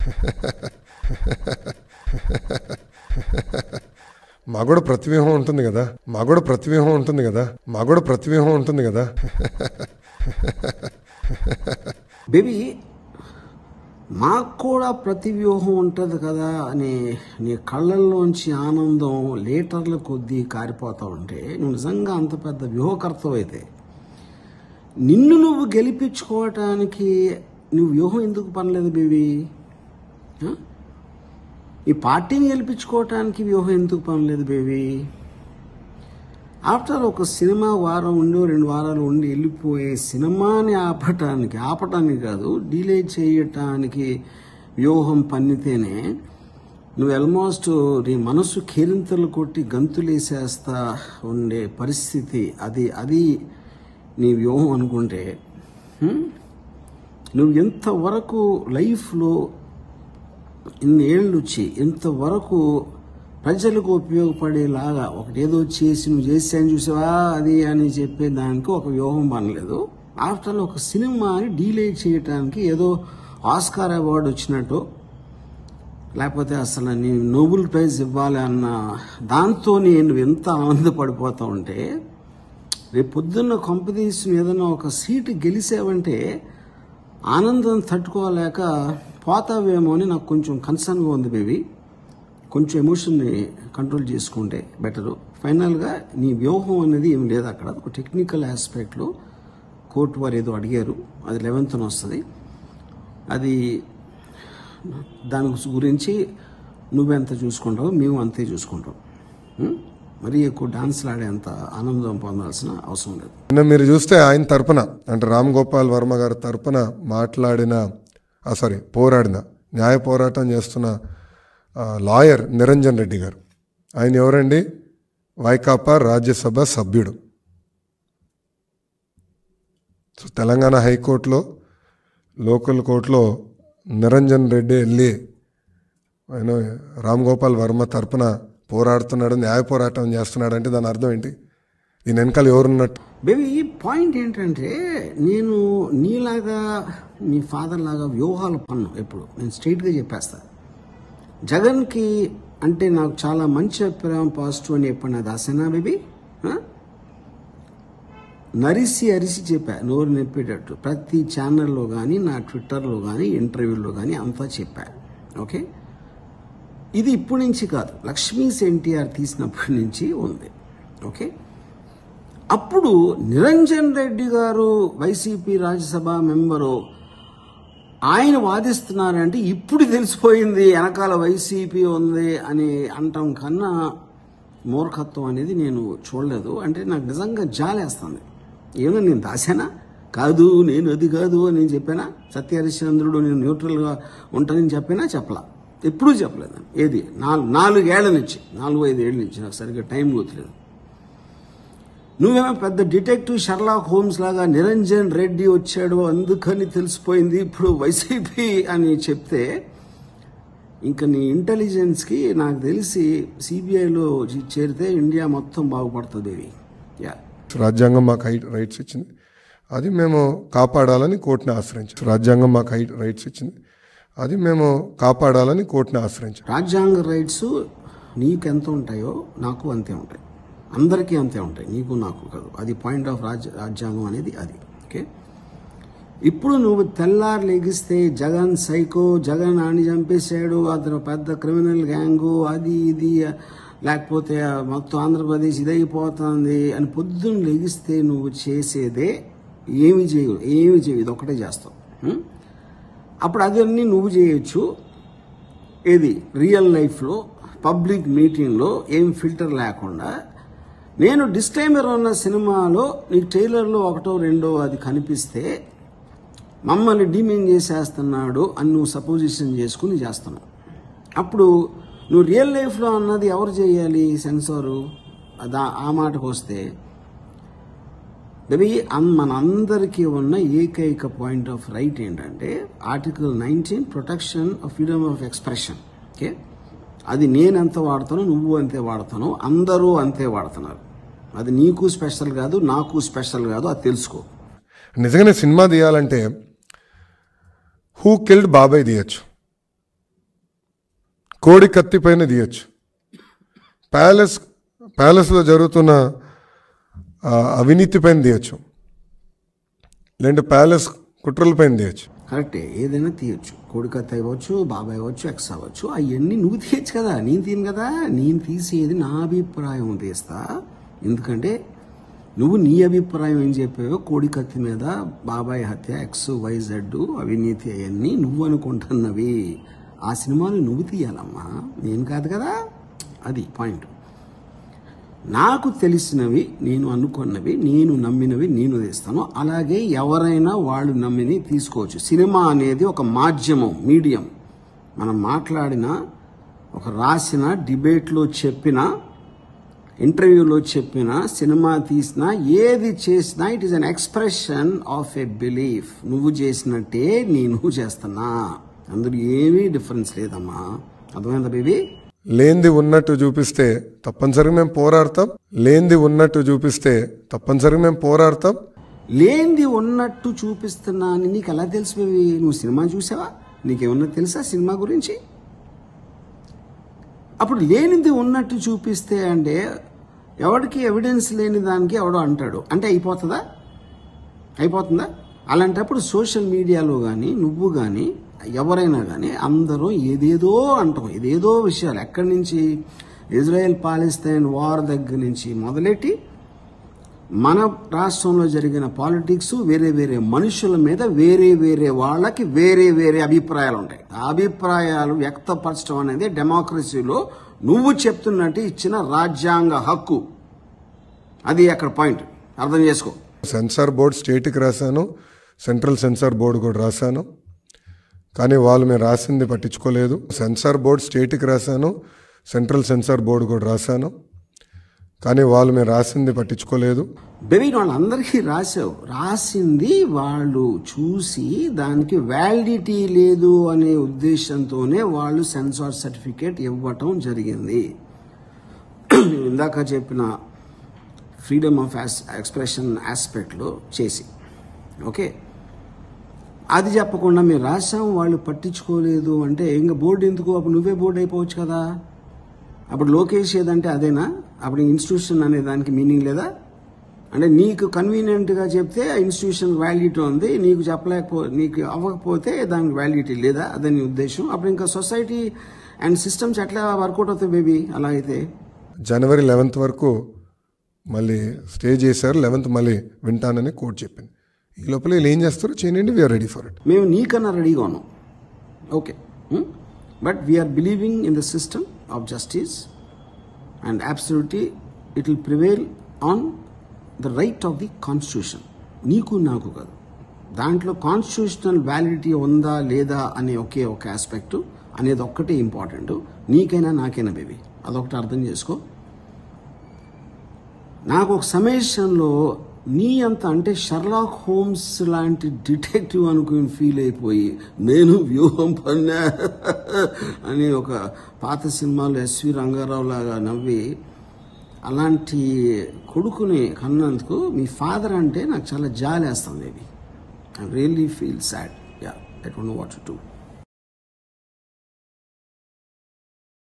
మాకు కూడా ప్రతివ్యూహం ఉంటుంది కదా మాకు కూడా ప్రతివ్యూహం ఉంటుంది కదా మాకు కూడా ప్రతివ్యూహం ఉంటుంది కదా బేబీ మాకు కూడా ప్రతి వ్యూహం ఉంటుంది కదా అని నీ కళ్ళల్లోంచి ఆనందం లీటర్ల కొద్దీ కారిపోతా ఉంటే నువ్వు నిజంగా అంత పెద్ద వ్యూహకర్తవైతే నిన్ను నువ్వు గెలిపించుకోవటానికి నువ్వు వ్యూహం ఎందుకు పనలేదు బేబీ ఆ? ఈ పార్టీని గెలిపించుకోవటానికి వ్యూహం ఎందుకు పనలేదు బేబీ ఆఫ్టర్ ఒక సినిమా వారం ఉండి రెండు వారాలు ఉండి వెళ్ళిపోయే సినిమాని ఆపటానికి ఆపటానికి కాదు డిలే చేయటానికి వ్యూహం పన్నితేనే నువ్వు ఆల్మోస్ట్ నీ మనసు కేరింతలు కొట్టి గంతులేసేస్తా ఉండే పరిస్థితి అది అది నీ వ్యూహం అనుకుంటే హ్మ్? నువ్వు ఎంతవరకు లైఫ్లో ఇన్ని ఏళ్ళు వచ్చి ఇంతవరకు ప్రజలకు ఉపయోగపడేలాగా ఒకటేదో చేసి నువ్వు చేసాను చూసావా అది అని చెప్పే దానికి ఒక వ్యూహం పనలేదు ఆఫ్టర్ ఒక సినిమాని డీలే చేయటానికి ఏదో ఆస్కార్ అవార్డు వచ్చినట్టు లేకపోతే అసలు నీ నోబెల్ ప్రైజ్ ఇవ్వాలి అన్న దాంతో నేను ఎంత ఆనందపడిపోతా ఉంటే రేపు పొద్దున్న కొంపదీసి ఏదైనా ఒక సీటు గెలిసావంటే ఆనందం తట్టుకోలేక పోతావేమో అని నాకు కొంచెం కన్సర్న్గా ఉంది బేబీ కొంచెం ఎమోషన్ని కంట్రోల్ చేసుకుంటే బెటరు ఫైనల్గా నీ వ్యూహం అనేది ఏమి లేదు అక్కడ ఒక టెక్నికల్ ఆస్పెక్ట్లో కోర్టు వారు ఏదో అడిగారు అది లెవెన్త్న వస్తుంది అది దాని గురించి నువ్వెంత చూసుకుంటావు మేము అంతే చూసుకుంటాం ఉం? మరీ ఎక్కువ డాన్స్లు ఆడేంత ఆనందం పొందాల్సిన అవసరం లేదు నిన్న మీరు చూస్తే ఆయన తరపున అంటే రామ్ గోపాల్ వర్మ గారి తరపున మాట్లాడిన సారీ పోరాడిన న్యాయ పోరాటం చేస్తున్న ఆ, లాయర్ నిరంజన్ రెడ్డి గారు ఆయన ఎవరండి వైకాపా రాజ్యసభ సభ్యుడు సో తెలంగాణ హైకోర్టులో లోకల్ కోర్టులో నిరంజన్ రెడ్డి వెళ్ళి ఆయన రామ్ గోపాల్ వర్మ తరపున పోరాడుతున్నాడు న్యాయ పోరాటం చేస్తున్నాడు అంటే దాని అర్థం ఏంటి దీని వెనకాల ఎవరున్నట్టు బేబీ ఈ పాయింట్ ఏంటంటే నేను నీలాగా మీ ఫాదర్ లాగా వ్యూహాలు పన్ను ఎప్పుడు నేను స్ట్రైట్గా చెప్పేస్తా జగన్కి అంటే నాకు చాలా మంచి అభిప్రాయం పాజిటివ్ అని చెప్పిన దాసేనా బేబీ ఆ? నరిసి అరిసి చెప్పా నోరు నింపేటట్టు ప్రతి ఛానల్లో కానీ నా ట్విట్టర్లో కానీ ఇంటర్వ్యూలో కానీ అంతా చెప్పా ఓకే ఇది ఇప్పటి నుంచి కాదు లక్ష్మీస్ ఎన్టీఆర్ తీసినప్పటి నుంచి ఉంది ఓకే అప్పుడు నిరంజన్ రెడ్డి గారు వైసీపీ రాజ్యసభ మెంబరు ఆయన వాదిస్తున్నారంటే ఇప్పుడు తెలిసిపోయింది వెనకాల వైసీపీ ఉంది అని అంటాం కన్నా మూర్ఖత్వం అనేది నేను చూడలేదు అంటే నాకు నిజంగా జాలేస్తుంది ఏమో నేను దాసానా కాదు నేను అది కాదు అని నేను చెప్పానా సత్యహరిశ్చంద్రుడు నేను న్యూట్రల్గా ఉంటానని చెప్పినా చెప్పలా ఎప్పుడూ చెప్పలేదు ఏది నాలుగు నాలుగేళ్ల నుంచి నాలుగు ఐదు ఏళ్ళ నుంచి నాకు సరిగ్గా టైం గుర్తులేదు నువ్వేమో పెద్ద డిటెక్టివ్ షర్లాక్ హోమ్స్ లాగా నిరంజన్ రెడ్డి వచ్చాడు అందుకని తెలిసిపోయింది ఇప్పుడు వైసీపీ అని చెప్తే ఇంకా నీ ఇంటెలిజెన్స్కి నాకు తెలిసి సిబిఐలో చేరితే ఇండియా మొత్తం బాగుపడుతుంది ఇవి యా రాజ్యాంగం మాకు హై రైట్స్ ఇచ్చింది అది మేము కాపాడాలని కోర్టుని ఆశ్రయించాం రాజ్యాంగం మాకు హై రైట్స్ ఇచ్చింది అది మేము కాపాడాలని కోర్టుని ఆశ్రయించాం రాజ్యాంగ రైట్స్ నీకు ఎంత ఉంటాయో నాకు అంతే ఉంటాయి అందరికీ అంతే ఉంటాయి నీకు నాకు కాదు అది పాయింట్ ఆఫ్ రాజ్య రాజ్యాంగం అనేది అది ఓకే ఇప్పుడు నువ్వు తెల్లారు లెగిస్తే జగన్ సైకో జగన్ ఆని చంపేశాడు అతను పెద్ద క్రిమినల్ గ్యాంగు అది ఇది లేకపోతే మొత్తం ఆంధ్రప్రదేశ్ ఇదైపోతుంది అని పొద్దున్న లెగిస్తే నువ్వు చేసేదే ఏమి చేయవు ఏమి చేయవు ఇది ఒకటే చేస్తావు ఉం? అప్పుడు అదన్నీ నువ్వు చేయొచ్చు ఏది రియల్ లైఫ్లో పబ్లిక్ మీటింగ్లో ఏం ఫిల్టర్ లేకుండా నేను డిస్క్లైమర్ ఉన్న సినిమాలో నీ ట్రైలర్లో ఒకటో రెండో అది కనిపిస్తే మమ్మల్ని డిమేన్ చేసేస్తున్నాడు అని నువ్వు సపోజిషన్ చేసుకుని చేస్తున్నావు అప్పుడు నువ్వు రియల్ లైఫ్లో అన్నది ఎవరు చేయాలి సెన్సారు అదా ఆ మాటకు వస్తే బేబీ అన్ మనందరికీ ఉన్న ఏకైక పాయింట్ ఆఫ్ రైట్ ఏంటంటే article nineteen protection of freedom of expression okay అది నేను ఎంత వాడతానో నువ్వు అంతే వాడతాను అందరూ అంతే వాడుతున్నారు అది నీకు స్పెషల్ కాదు నాకు స్పెషల్ కాదు అది తెలుసుకో నిజంగానే సినిమా తీయాలంటే హూ కిల్డ్ బాబాయ్ తీయచ్చు కోడి కత్తి పైన తీయచ్చు ప్యాలెస్ ప్యాలెస్లో జరుగుతున్న ఆ, అవినీతి పైన తీయచ్చు లేదంటే ప్యాలెస్ కుట్రల పైన తీయచ్చు కరెక్టే ఏదైనా తీయొచ్చు కోడికత్త అవ్వచ్చు బాబాయ్ అవ్వచ్చు ఎక్స్ అవ్వచ్చు అవన్నీ నువ్వు తీయచ్చు కదా నేను తీయను కదా నేను తీసేది నా అభిప్రాయం తీస్తా ఎందుకంటే నువ్వు నీ అభిప్రాయం ఏం చెప్పావో కోడికత్తి మీద బాబాయ్ హత్య ఎక్స్ వై జెడ్ అవినీతి అవన్నీ నువ్వు అనుకుంటున్నవి ఆ సినిమాలు నువ్వు తీయాలమ్మా నేను కాదు కదా అది పాయింట్ నాకు తెలిసినవి నేను అనుకున్నవి నేను నమ్మినవి నేను తీస్తాను అలాగే ఎవరైనా వాళ్ళు నమ్మిని తీసుకోవచ్చు సినిమా అనేది ఒక మాధ్యమం మీడియం మనం మాట్లాడిన ఒక రాసిన డిబేట్లో చెప్పిన ఇంటర్వ్యూలో చెప్పిన సినిమా తీసినా ఏది చేసినా it is an expression of a belief నువ్వు చేసినట్టే నేను చేస్తున్నా అందులో ఏమీ డిఫరెన్స్ లేదమ్మా అర్థమైందా బేబీ లేనిది ఉన్నట్టు చూపిస్తే తప్పనిసరిగా మేము పోరాడతాం లేనిది ఉన్నట్టు చూపిస్తే తప్పనిసరిగా మేము పోరాడతాం లేనిది ఉన్నట్టు చూపిస్తున్నా అని నీకు ఎలా తెలుసు బేబీ నువ్వు సినిమా చూసావా నీకేమన్నా తెలుసా సినిమా గురించి అప్పుడు లేనిది ఉన్నట్టు చూపిస్తే అంటే ఎవడికి ఎవిడెన్స్ లేని దానికి ఎవడో అంటాడు అంటే అయిపోతుందా అయిపోతుందా అలాంటప్పుడు సోషల్ మీడియాలో కానీ నువ్వు కానీ ఎవరైనా కానీ అందరూ ఏదేదో అంటాం ఏదేదో విషయాలు ఎక్కడి నుంచి ఇజ్రాయెల్ పాలిస్తైన్ వార్ దగ్గర నుంచి మొదలెట్టి మన రాష్ట్రంలో జరిగిన పాలిటిక్స్ వేరే వేరే మనుషుల మీద వేరే వేరే వాళ్ళకి వేరే వేరే అభిప్రాయాలు ఉంటాయి ఆ అభిప్రాయాలు వ్యక్తపరచడం అనేది డెమోక్రసీలో నువ్వు చెప్తున్నట్టు ఇచ్చిన రాజ్యాంగ హక్కు అది అక్కడ పాయింట్ అర్థం చేసుకో సెన్సార్ బోర్డ్ స్టేట్కి రాశాను సెంట్రల్ సెన్సార్ బోర్డు కూడా రాశాను కానీ వాళ్ళు మేము రాసింది పట్టించుకోలేదు సెన్సార్ బోర్డ్ స్టేట్కి రాశాను సెంట్రల్ సెన్సార్ బోర్డు కూడా రాశాను కానీ వాళ్ళు మేము రాసింది పట్టించుకోలేదు బేబీ వాళ్ళందరికీ రాసావు రాసింది వాళ్ళు చూసి దానికి వ్యాలిడిటీ లేదు అనే ఉద్దేశంతోనే వాళ్ళు సెన్సార్ సర్టిఫికేట్ ఇవ్వటం జరిగింది నేను ఇందాక చెప్పిన ఫ్రీడమ్ ఆఫ్ ఎక్స్ప్రెషన్ ఆస్పెక్ట్లో చేసి ఓకే అది చెప్పకుండా మేము రాసాం వాళ్ళు పట్టించుకోలేదు అంటే ఇంకా బోర్డు ఎందుకు అప్పుడు నువ్వే బోర్డు అయిపోవచ్చు కదా అప్పుడు లోకేష్ ఏదంటే అదేనా అప్పుడు ఇన్స్టిట్యూషన్ అనే దానికి మీనింగ్ లేదా అంటే నీకు కన్వీనియంట్గా చెప్తే ఆ ఇన్స్టిట్యూషన్ వ్యాలిడిటీ ఉంది నీకు చెప్పలేకపో నీకు అవ్వకపోతే దానికి వ్యాలిడిటీ లేదా అదే నీ ఉద్దేశం అప్పుడు ఇంకా సొసైటీ అండ్ సిస్టమ్స్ ఎట్లా వర్కౌట్ అవుతాయి బేబీ అలా అయితే జనవరి లెవెన్త్ వరకు మళ్ళీ స్టే చేశారు లెవెన్త్ మళ్ళీ వింటానని కోర్టు చెప్పింది ఈ లోపల వీళ్ళు ఏం చేస్తారో చేయండి వీఆర్ రెడీ ఫర్ ఇట్ మేము నీకన్నా రెడీగా ఉన్నాం okay but we are believing in the system of justice and absolutely it will prevail on the right of the constitution నీకు నాకు కాదు దాంట్లో కాన్స్టిట్యూషనల్ వ్యాలిడిటీ ఉందా లేదా అనే ఒకే ఒక ఆస్పెక్ట్ అనేది ఒక్కటే ఇంపార్టెంట్ నీకైనా నాకైనా బేబీ అదొకటి అర్థం చేసుకో నాకు ఒక సమేషన్లో నీ అంత అంటే షర్లాక్ హోమ్స్ లాంటి డిటెక్టివ్ అనుకుని ఫీల్ అయిపోయి నేను వ్యూహం పన్నా అని ఒక పాత సినిమాలో ఎస్వి రంగారావు లాగా నవ్వి అలాంటి కొడుకుని కన్నందుకు మీ ఫాదర్ అంటే నాకు చాలా జాలేస్తుంది baby I really feel sad yeah I don't know what to do